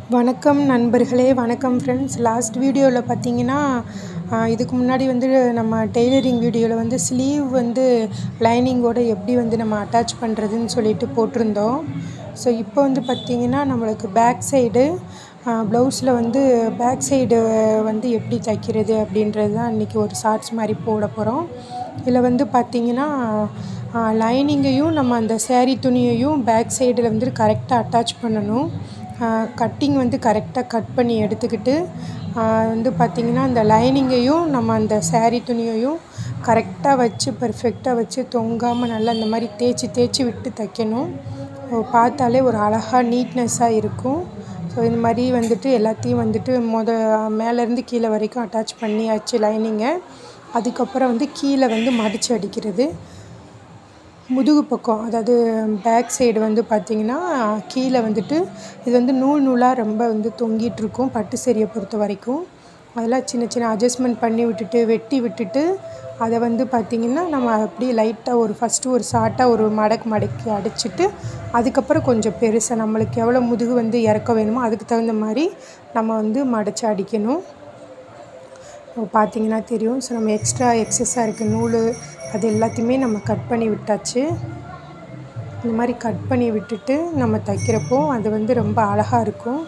வணக்கம் நண்பர்களே வணக்கம் ஃப்ரெண்ட்ஸ் லாஸ்ட் வீடியோவில் பார்த்தீங்கன்னா இதுக்கு முன்னாடி வந்து நம்ம டெய்லரிங் வீடியோவில் வந்து ஸ்லீவ் வந்து லைனிங்கோட எப்படி வந்து நம்ம அட்டாச் பண்ணுறதுன்னு சொல்லிட்டு போட்டிருந்தோம் ஸோ இப்போ வந்து பார்த்திங்கன்னா நம்மளுக்கு பேக் சைடு ப்ளவுஸில் வந்து பேக் சைடு வந்து எப்படி தைக்கிறது அப்படின்றது தான் இன்றைக்கி ஒரு ஷார்ட்ஸ் மாதிரி போட போகிறோம் இதில் வந்து பார்த்திங்கன்னா லைனிங்கையும் நம்ம அந்த சேரீ துணியையும் பேக் சைடில் வந்து கரெக்டாக அட்டாச் பண்ணணும் கட்டிங் வந்து கரெக்டாக கட் பண்ணி எடுத்துக்கிட்டு வந்து பார்த்திங்கன்னா அந்த லைனிங்கையும் நம்ம அந்த சேரீ துணியையும் கரெக்டாக வச்சு பர்ஃபெக்டாக வச்சு தொங்காமல் நல்லா அந்த மாதிரி தேய்ச்சி தேய்ச்சி விட்டு தைக்கணும் பார்த்தாலே ஒரு அழகாக நீட்னஸ்ஸாக இருக்கும் ஸோ இந்த மாதிரி வந்துட்டு எல்லாத்தையும் வந்துட்டு மொத மேலேருந்து கீழே வரைக்கும் அட்டாச் பண்ணியாச்சு லைனிங்கை அதுக்கப்புறம் வந்து கீழே வந்து மடித்து அடிக்கிறது முதுகு பக்கம் அதாவது பேக் சைடு வந்து பார்த்திங்கன்னா கீழே வந்துட்டு இது வந்து நூல் நூலாக ரொம்ப வந்து தொங்கிட்டுருக்கும் பட்டு சேரியை பொறுத்த வரைக்கும் அதெல்லாம் சின்ன சின்ன அட்ஜஸ்ட்மெண்ட் பண்ணி விட்டுட்டு வெட்டி விட்டுட்டு அதை வந்து பார்த்திங்கன்னா நம்ம அப்படியே லைட்டாக ஒரு ஃபஸ்ட்டு ஒரு ஷார்ட்டாக ஒரு மடக்கு மடக்கி அடிச்சுட்டு அதுக்கப்புறம் கொஞ்சம் பெருசாக நம்மளுக்கு எவ்வளோ முதுகு வந்து இறக்க வேணுமோ அதுக்கு தகுந்த மாதிரி நம்ம வந்து மடித்து அடிக்கணும் பார்த்திங்கன்னா தெரியும் ஸோ நம்ம எக்ஸ்ட்ரா எக்ஸஸாக இருக்க நூல் அது எல்லாத்தையுமே நம்ம கட் பண்ணி விட்டாச்சு இந்த மாதிரி கட் பண்ணி விட்டுட்டு நம்ம தைக்கிறப்போ அது வந்து ரொம்ப அழகாக இருக்கும்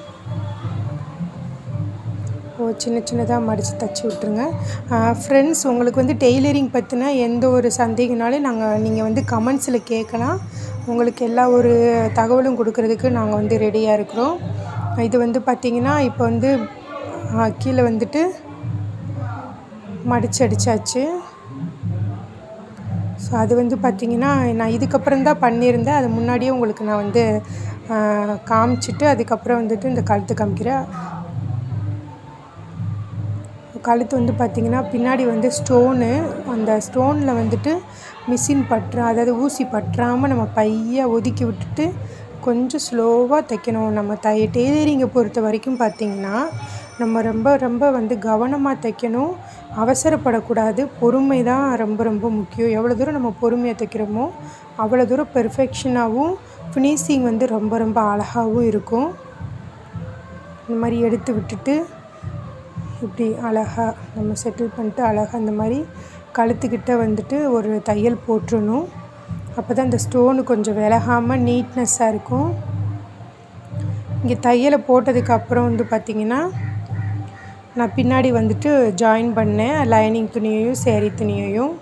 ஓ சின்ன சின்னதாக மடித்து தைச்சி விட்ருங்க ஃப்ரெண்ட்ஸ் உங்களுக்கு வந்து டெய்லரிங் பற்றின எந்த ஒரு சந்தேகனாலும் நாங்கள் நீங்கள் வந்து கமெண்ட்ஸில் கேட்கலாம் உங்களுக்கு எல்லா ஒரு தகவலும் கொடுக்கறதுக்கு நாங்கள் வந்து ரெடியாக இருக்கிறோம் இது வந்து பார்த்திங்கன்னா இப்போ வந்து கீழே வந்துட்டு மடித்து அடித்தாச்சு ஸோ அது வந்து பார்த்திங்கன்னா நான் இதுக்கப்புறம் தான் பண்ணியிருந்தேன் அது முன்னாடியே உங்களுக்கு நான் வந்து காமிச்சிட்டு அதுக்கப்புறம் வந்துட்டு இந்த கழுத்து காமிக்கிறேன் கழுத்து வந்து பார்த்திங்கன்னா பின்னாடி வந்து ஸ்டோனு அந்த ஸ்டோனில் வந்துட்டு மிஷின் பற்றா அதாவது ஊசி பற்றாமல் நம்ம பையாக ஒதுக்கி விட்டுட்டு கொஞ்சம் ஸ்லோவாக தைக்கணும் நம்ம தை டெய்லரிங்கை பொறுத்த வரைக்கும் பார்த்திங்கன்னா நம்ம ரொம்ப ரொம்ப வந்து கவனமாக தைக்கணும் அவசரப்படக்கூடாது பொறுமை தான் ரொம்ப ரொம்ப முக்கியம் எவ்வளோ தூரம் நம்ம பொறுமையாக தைக்கிறோமோ அவ்வளோ தூரம் பெர்ஃபெக்ஷனாகவும் ஃபினிஷிங் வந்து ரொம்ப ரொம்ப அழகாகவும் இருக்கும் இந்த மாதிரி எடுத்து விட்டுட்டு இப்படி அழகாக நம்ம செட்டில் பண்ணிட்டு அழகாக இந்த மாதிரி கழுத்துக்கிட்ட வந்துட்டு ஒரு தையல் போட்டுடணும் அப்போ தான் இந்த ஸ்டோனு கொஞ்சம் விலகாமல் நீட்னஸ்ஸாக இருக்கும் இங்கே தையலை போட்டதுக்கு அப்புறம் வந்து பார்த்திங்கன்னா நான் பின்னாடி வந்துட்டு ஜாயின் பண்ணேன் லைனிங் துணியையும் சேரீ துணியையும்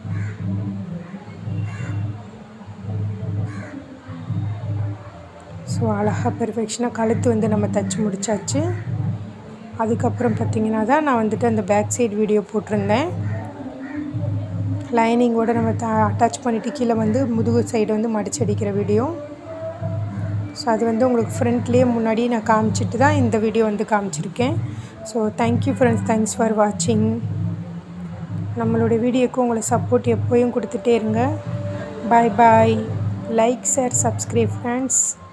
ஸோ அழகாக பெர்ஃபெக்ஷனாக கழுத்து வந்து நம்ம தைச்சி முடித்தாச்சு அதுக்கப்புறம் பார்த்திங்கன்னா தான் நான் வந்துட்டு அந்த பேக் சைடு வீடியோ போட்டிருந்தேன் லைனிங்கோட நம்ம த அட்டாச் பண்ணிவிட்டு கீழே வந்து முதுகு சைடு வந்து மடிச்சு அடிக்கிற வீடியோ ஸோ அது வந்து உங்களுக்கு ஃப்ரண்ட்லேயே முன்னாடி நான் காமிச்சிட்டு தான் இந்த வீடியோ வந்து காமிச்சிருக்கேன் so thank you friends thanks for வாட்சிங் நம்மளுடைய வீடியோக்கு உங்களை சப்போர்ட் எப்போயும் கொடுத்துட்டே இருங்க bye bye like share subscribe friends